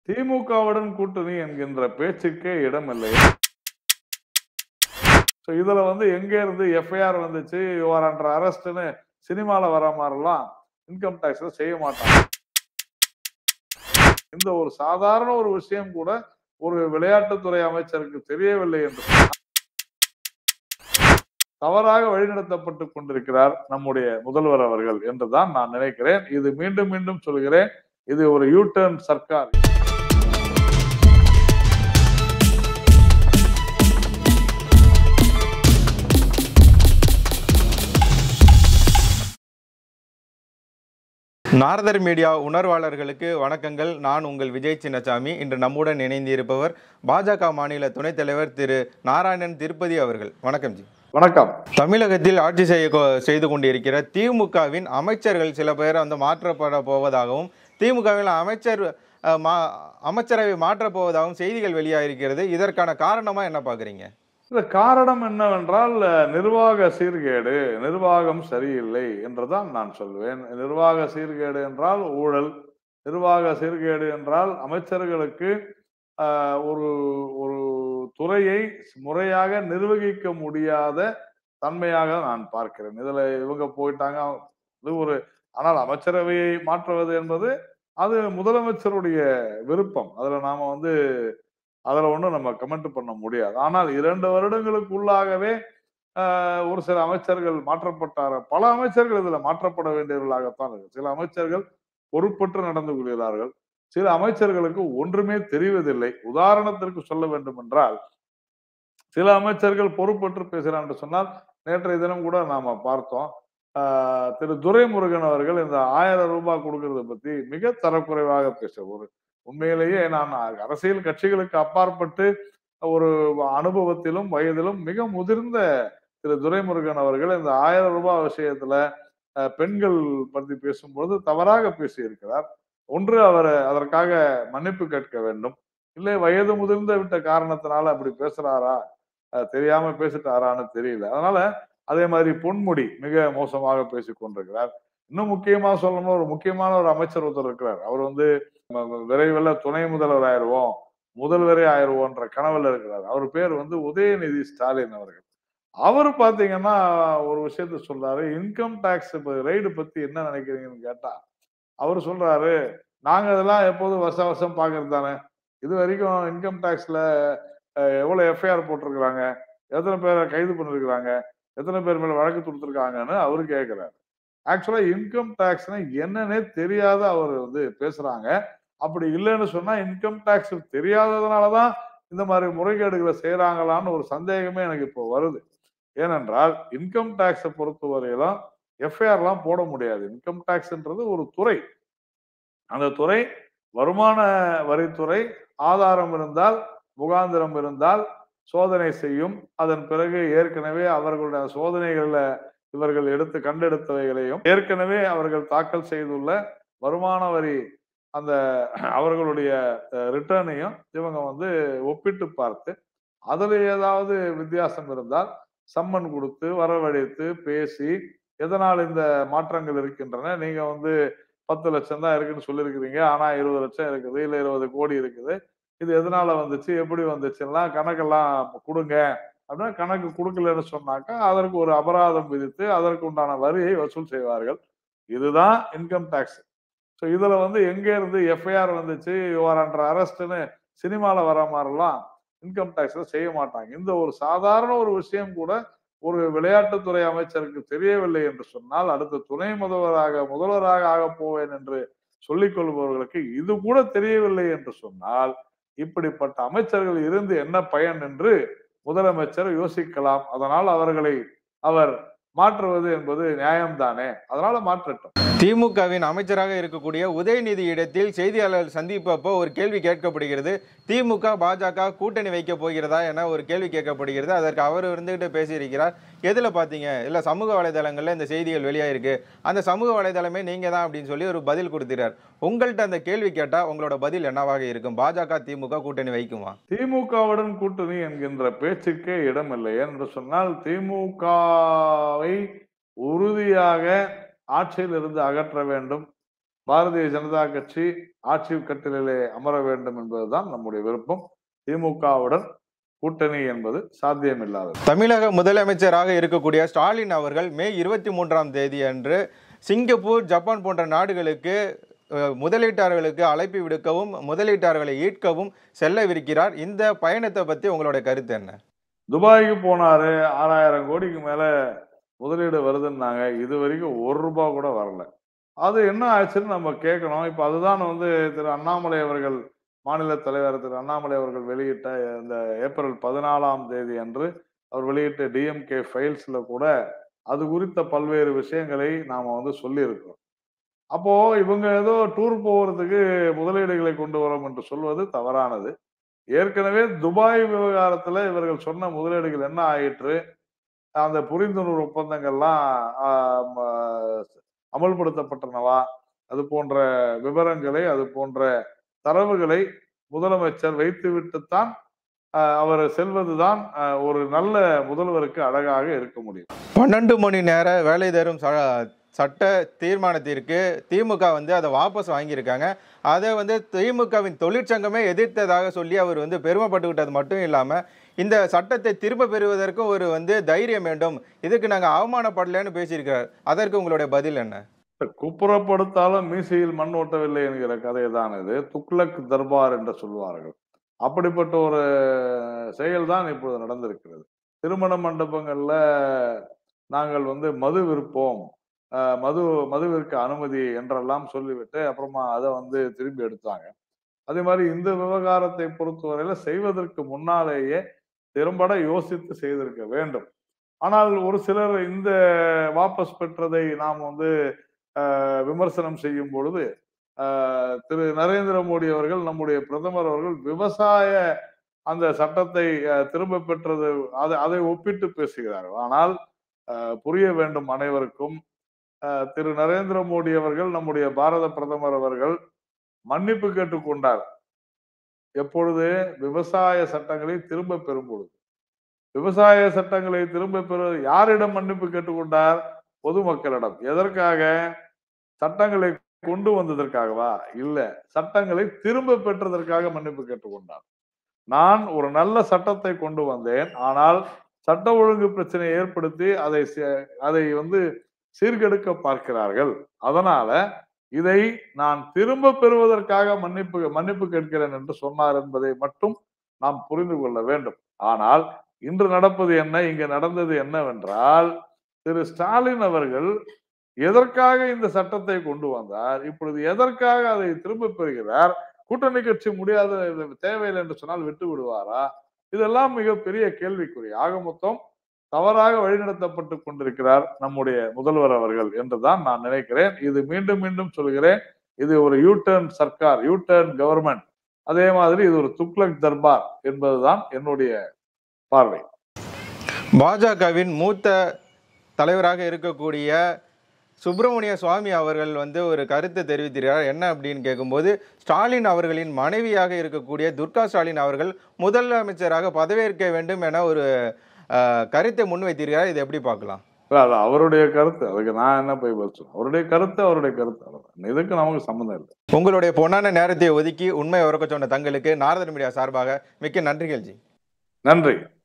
திமுகவுடன் கூட்டணி என்கின்ற பேச்சுக்கே இடமில்லை ஸோ இதுல வந்து எங்க இருந்து எஃப்ஐஆர் வந்துச்சு யுவர் அண்டர் அரெஸ்ட்னு சினிமால வர மாதிரிலாம் இன்கம் டேக்ஸ்ல செய்ய மாட்டாங்க இந்த ஒரு சாதாரண ஒரு விஷயம் கூட ஒரு விளையாட்டுத்துறை அமைச்சருக்கு தெரியவில்லை என்று சொன்னால் தவறாக வழிநடத்தப்பட்டு கொண்டிருக்கிறார் நம்முடைய முதல்வர் அவர்கள் என்றுதான் நான் நினைக்கிறேன் இது மீண்டும் மீண்டும் சொல்கிறேன் இது ஒரு யூ டர்ன் சர்க்கார் நாரதர் மீடியா உணர்வாளர்களுக்கு வணக்கங்கள் நான் உங்கள் விஜய் சின்னசாமி இன்று நம்முடன் இணைந்திருப்பவர் பாஜக மாநில துணைத் தலைவர் திரு நாராயணன் திருப்பதி அவர்கள் வணக்கம் ஜி வணக்கம் தமிழகத்தில் ஆட்சி செய்ய கொ- செய்து கொண்டிருக்கிற திமுகவின் அமைச்சர்கள் சில பேர் வந்து மாற்றப்பட போவதாகவும் திமுகவில் அமைச்சர் அஹ், மா அமைச்சரவை மாற்றப் போவதாகவும் செய்திகள் வெளியாகிருக்கிறது இதற்கான காரணமா என்ன பாக்குறீங்க இந்த காரணம் என்னவென்றால் அஹ், நிர்வாக சீர்கேடு நிர்வாகம் சரியில்லை என்றுதான் நான் சொல்வேன் நிர்வாக சீர்கேடு என்றால் ஊழல் நிர்வாக சீர்கேடு என்றால் அமைச்சர்களுக்கு அஹ், ஒரு ஒரு துறையை முறையாக நிர்வகிக்க முடியாத தன்மையாக நான் பார்க்கிறேன் இதுல இவங்க போயிட்டாங்க இது ஒரு ஆனால் அமைச்சரவையை மாற்றுவது என்பது அது முதலமைச்சருடைய விருப்பம் அதுல நாம வந்து அதுல ஒண்ணும் நம்ம கமெண்ட் பண்ண முடியாது ஆனால் இரண்டு வருடங்களுக்குள்ளாகவே ஆஹ், ஒரு சில அமைச்சர்கள் மாற்றப்பட்டார பல அமைச்சர்கள் இதுல மாற்றப்பட வேண்டியவர்களாகத்தான் இருக்கு சில அமைச்சர்கள் பொறுப்பற்று நடந்து கொள்கிறார்கள் சில அமைச்சர்களுக்கு ஒன்றுமே தெரிவதில்லை உதாரணத்திற்கு சொல்ல வேண்டும் என்றால் சில அமைச்சர்கள் பொறுப்பற்று பேசுகிறார் என்று சொன்னால் நேற்றைய தினம் கூட நாம பார்த்தோம் ஆஹ், திரு துரைமுருகன் அவர்கள் இந்த ஆயிரம் ரூபாய் கொடுக்கறத பத்தி மிக தரக்குறைவாக பேச ஒரு உண்மையிலேயே நான் அரசியல் கட்சிகளுக்கு அப்பாற்பட்டு ஒரு அனுபவத்திலும் வயதிலும் மிக முதிர்ந்த திரு துரைமுருகன் அவர்கள் இந்த ஆயிரம் ரூபாய் விஷயத்துல அஹ், பெண்கள் பற்றி பேசும்போது தவறாக பேசியிருக்கிறார் ஒன்று அவர் அதற்காக மன்னிப்பு கேட்க வேண்டும் இல்லை வயது முதிர்ந்த விட்ட காரணத்தினால அப்படி பேசுறாரா அஹ், தெரியாம பேசிட்டாரான்னு தெரியல அதனால அதே மாதிரி பொன்முடி மிக மோசமாக பேசிக் கொண்டிருக்கிறார் இன்னும் முக்கியமா சொல்லணும் ஒரு முக்கியமான ஒரு அமைச்சர் ஒருத்தர் இருக்கிறார் அவர் வந்து நம்ம விரைவில் துணை முதல்வர் ஆயிடுவோம் முதல்வரே ஆயிடுவோன்ற கனவுல இருக்கிறார் அவர் பேர் வந்து உதயநிதி ஸ்டாலின் அவர்கள் அவர் பாத்தீங்கன்னா ஒரு விஷயத்த சொல்றாரு இன்கம் டாக்ஸ் ரைடு பத்தி என்ன நினைக்கிறீங்கன்னு கேட்டா அவர் சொல்றாரு நாங்க அதெல்லாம் எப்போதும் வருஷ வருஷம் பாக்குறது தானே இது வரைக்கும் இன்கம் டாக்ஸ்ல எவ்வளவு எஃப்ஐஆர் போட்டிருக்கிறாங்க எத்தனை பேரை கைது பண்ணிருக்கிறாங்க எத்தனை பேர் மேல வழக்கு கொடுத்துருக்காங்கன்னு அவரு கேட்கிறாரு ஆக்சுவலா இன்கம் டாக்ஸ்னா என்னன்னே தெரியாத அவர் வந்து பேசுறாங்க அப்படி இல்லைன்னு சொன்னா இன்கம் டாக்ஸ் தெரியாததுனாலதான் இந்த மாதிரி முறைகேடுகளை செய்யறாங்களான்னு ஒரு சந்தேகமே எனக்கு இப்போ வருது ஏனென்றால் இன்கம் டாக்ஸை பொறுத்தவரையிலும் எஃப்ஐஆர்லாம் போட முடியாது இன்கம் டாக்ஸ்ன்றது ஒரு துறை அந்த துறை வருமான வரித்துறை ஆதாரம் இருந்தால் முகாந்திரம் இருந்தால் சோதனை செய்யும் அதன் பிறகு ஏற்கனவே அவர்களுடைய சோதனைகள்ல இவர்கள் எடுத்து கண்டெடுத்தவைகளையும் ஏற்கனவே அவர்கள் தாக்கல் செய்துள்ள வருமான வரி அந்த அவர்களுடைய ரிட்டர்னையும் இவங்க வந்து ஒப்பிட்டு பார்த்து அதுல ஏதாவது வித்தியாசம் இருந்தால் சம்மன் கொடுத்து வரவழைத்து பேசி எதனால் இந்த மாற்றங்கள் இருக்கின்றன நீங்க வந்து பத்து லட்சம் தான் இருக்குன்னு சொல்லியிருக்கிறீங்க ஆனா இருபது லட்சம் இருக்குது இல்ல இருபது கோடி இருக்குது இது எதனால வந்துச்சு எப்படி வந்துச்சுலாம் கணக்கெல்லாம் கொடுங்க அப்படின்னா கணக்கு கொடுக்கலன்னு சொன்னாக்கா அதற்கு ஒரு அபராதம் விதித்து அதற்கு உண்டான வரியை வசூல் செய்வார்கள் இதுதான் இன்கம் டாக்ஸ் ஸோ இதுல வந்து எங்க இருந்து எஃப்ஐஆர் வந்துச்சு யுவர் அண்டர் அரெஸ்ட்னு சினிமால வர மாதிரிலாம் இன்கம் டாக்ஸ்ல செய்ய மாட்டாங்க இந்த ஒரு சாதாரண ஒரு விஷயம் கூட ஒரு விளையாட்டுத்துறை அமைச்சருக்கு தெரியவில்லை என்று சொன்னால் அடுத்த துணை முதல்வராக முதல்வராக ஆக போவேன் என்று சொல்லிக் கொள்பவர்களுக்கு இது கூட தெரியவில்லை என்று சொன்னால் இப்படிப்பட்ட அமைச்சர்கள் இருந்து என்ன பயன் என்று முதலமைச்சர் யோசிக்கலாம் அதனால் அவர்களை அவர் மாற்றுவது என்பது நியாயம்தானே அதனால மாற்றட்டும் திமுகவின் அமைச்சராக இருக்கக்கூடிய உதயநிதி இடத்தில் செய்தியாளர் சந்திப்பப்போ ஒரு கேள்வி கேட்கப்படுகிறது திமுக பாஜக கூட்டணி வைக்க போகிறதா என ஒரு கேள்வி கேட்கப்படுகிறது அதற்கு அவர் இருந்துகிட்டு பேசியிருக்கிறார் எதுல பாத்தீங்க இல்ல சமூக வலைதளங்கள்ல இந்த செய்திகள் வெளியாயிருக்கு அந்த சமூக வலைதளமே நீங்க தான் அப்படின்னு சொல்லி ஒரு பதில் கொடுக்கிறார் உங்கள்கிட்ட அந்த கேள்வி கேட்டா உங்களோட பதில் என்னவாக இருக்கும் பாஜக திமுக கூட்டணி வைக்குமா திமுகவுடன் கூட்டணி என்கின்ற பேச்சுக்கே இடமில்லை என்று சொன்னால் திமுகவை உறுதியாக ஆட்சியில் இருந்து அகற்ற வேண்டும் பாரதிய ஜனதா கட்சி ஆட்சி கட்டிலே அமர வேண்டும் என்பதுதான் நம்முடைய விருப்பம் திமுகவுடன் கூட்டணி என்பது சாத்தியமில்லாதது தமிழக முதலமைச்சராக இருக்கக்கூடிய ஸ்டாலின் அவர்கள் மே இருபத்தி மூன்றாம் தேதி அன்று சிங்கப்பூர் ஜப்பான் போன்ற நாடுகளுக்கு அஹ், முதலீட்டாளர்களுக்கு அழைப்பு விடுக்கவும் முதலீட்டாளர்களை ஈர்க்கவும் செல்லவிருக்கிறார் இந்த பயணத்தை பத்தி உங்களோட கருத்து என்ன துபாய்க்கு போனாரு ஆறாயிரம் கோடிக்கு மேல முதலீடு வருதுன்னாங்க இது வரைக்கும் ஒரு ரூபாய் கூட வரல அது என்ன ஆச்சுன்னு நம்ம கேட்கணும் இப்ப அதுதான் வந்து திரு அண்ணாமலை அவர்கள் மாநில தலைவர் திரு அண்ணாமலை அவர்கள் வெளியிட்ட இந்த ஏப்ரல் பதினாலாம் தேதி அன்று அவர் வெளியிட்ட டிஎம்கே ஃபைல்ஸ்ல கூட அது குறித்த பல்வேறு விஷயங்களை நாம வந்து சொல்லியிருக்கிறோம் அப்போ இவங்க ஏதோ டூர் போகிறதுக்கு முதலீடுகளை கொண்டு வரோம் என்று சொல்வது தவறானது ஏற்கனவே துபாய் விவகாரத்துல இவர்கள் சொன்ன முதலீடுகள் என்ன ஆயிற்று அந்த புரிந்துணர்வு ஒப்பந்தங்கள்லாம் ஆம், ஆஹ், அமல்படுத்தப்பட்டனவா அது போன்ற விவரங்களை அது போன்ற தரவுகளை முதலமைச்சர் வைத்துவிட்டுத்தான் ஆஹ், அவர் செல்வதுதான் ஆஹ், ஒரு நல்ல முதல்வருக்கு அழகாக இருக்க முடியும் பன்னெண்டு மணி நேர வேலை தரும் ச- சட்ட தீர்மானத்திற்கு திமுக வந்து அதை வாபஸ் வாங்கியிருக்காங்க அதை வந்து திமுகவின் தொழிற்சங்கமே எதிர்த்ததாக சொல்லி அவர் வந்து பெருமைப்பட்டுக்கிட்டது மட்டும் இல்லாமல் இந்த சட்டத்தை திரும்ப பெறுவதற்கும் ஒரு வந்து தைரியம் வேண்டும் இதுக்கு நாங்கள் அவமானப்படலைன்னு பேசியிருக்கிறார் அதற்கு உங்களுடைய பதில் என்ன குப்புறப்படுத்தாலும் மீசையில் மண் ஓட்டவில்லை என்கிற கதை தான் இது துக்ளக் தர்பார் என்று சொல்வார்கள் அப்படிப்பட்ட ஒரு செயல்தான் இப்பொழுது நடந்திருக்கிறது திருமண மண்டபங்கள்ல நாங்கள் வந்து மது விற்போம் அஹ், மது மதுவிற்கு அனுமதி என்றெல்லாம் சொல்லிவிட்டு அப்புறமா அதை வந்து திரும்பி எடுத்தாங்க அதே மாதிரி இந்த விவகாரத்தை பொறுத்தவரையில செய்வதற்கு முன்னாலேயே திறம்பட யோசித்து செய்திருக்க வேண்டும் ஆனால் ஒரு சிலர் இந்த வாபஸ் பெற்றதை நாம் வந்து ஆஹ் விமர்சனம் செய்யும் பொழுது ஆஹ் திரு நரேந்திர மோடி அவர்கள் நம்முடைய பிரதமர் அவர்கள் விவசாய அந்த சட்டத்தை ஆஹ் திரும்ப பெற்றது அதை அதை ஒப்பிட்டு பேசுகிறார்கள் ஆனால் ஆஹ் புரிய வேண்டும் அனைவருக்கும் ஆஹ் திரு நரேந்திர மோடி அவர்கள் நம்முடைய பாரத பிரதமர் அவர்கள் மன்னிப்பு கேட்டுக்கொண்டார் எப்பொழுது விவசாய சட்டங்களை திரும்ப பெறும் பொழுது விவசாய சட்டங்களை திரும்ப பெறுவது யாரிடம் மன்னிப்பு கேட்டுக்கொண்டார் பொதுமக்களிடம் எதற்காக சட்டங்களை கொண்டு வந்ததற்காகவா இல்ல சட்டங்களை திரும்ப பெற்றதற்காக மன்னிப்பு கேட்டுக்கொண்டார் நான் ஒரு நல்ல சட்டத்தை கொண்டு வந்தேன் ஆனால் சட்ட ஒழுங்கு பிரச்சனையை ஏற்படுத்தி அதை சே- அதை வந்து சீர்கெடுக்க பார்க்கிறார்கள் அதனால இதை நான் திரும்ப பெறுவதற்காக மன்னிப்பு மன்னிப்பு கேட்கிறேன் என்று சொன்னார் என்பதை மட்டும் நாம் புரிந்து கொள்ள வேண்டும் ஆனால் இன்று நடப்பது என்ன இங்க நடந்தது என்னவென்றால் திரு ஸ்டாலின் அவர்கள் எதற்காக இந்த சட்டத்தை கொண்டு வந்தார் இப்பொழுது எதற்காக அதை திரும்ப பெறுகிறார் கூட்டணி கட்சி முடியாத இது தேவையில்லை என்று சொன்னால் விட்டு விடுவாரா இதெல்லாம் மிகப்பெரிய கேள்விக்குறி ஆக மொத்தம் தவறாக வழிநடத்தப்பட்டு கொண்டிருக்கிறார் நம்முடைய முதல்வர் அவர்கள் என்றுதான் நான் நினைக்கிறேன் இது மீண்டும் மீண்டும் சொல்கிறேன் இது ஒரு யூ டர்ன் சர்க்கார் யூ டர்ன் கவர்மெண்ட் அதே மாதிரி இது ஒரு துக்ளக் தர்பார் என்பதுதான் என்னுடைய பார்வை பாஜகவின் மூத்த தலைவராக இருக்கக்கூடிய சுப்பிரமணிய சுவாமி அவர்கள் வந்து ஒரு கருத்து தெரிவித்திருக்கிறார் என்ன அப்படின்னு கேட்கும்போது ஸ்டாலின் அவர்களின் மனைவியாக இருக்கக்கூடிய துர்கா ஸ்டாலின் அவர்கள் முதலமைச்சராக பதவியேற்க வேண்டும் என ஒரு அஹ், கருத்தை முன்வைத்திருக்கிறார் இதை எப்படி பார்க்கலாம் இல்ல, அது அவருடைய கருத்து அதுக்கு நான் என்ன போய் பதில் சொல்றேன் அவருடைய கருத்து அவருடைய கருத்து அவ்வளவுதான் இதுக்கு நமக்கு சம்மந்தம் இல்லை உங்களுடைய பொன்னான நேரத்தை ஒதுக்கி உண்மை உறக்க சொன்ன தங்களுக்கு நாரதன் மீடியா சார்பாக மிக்க நன்றிகள் ஜி நன்றி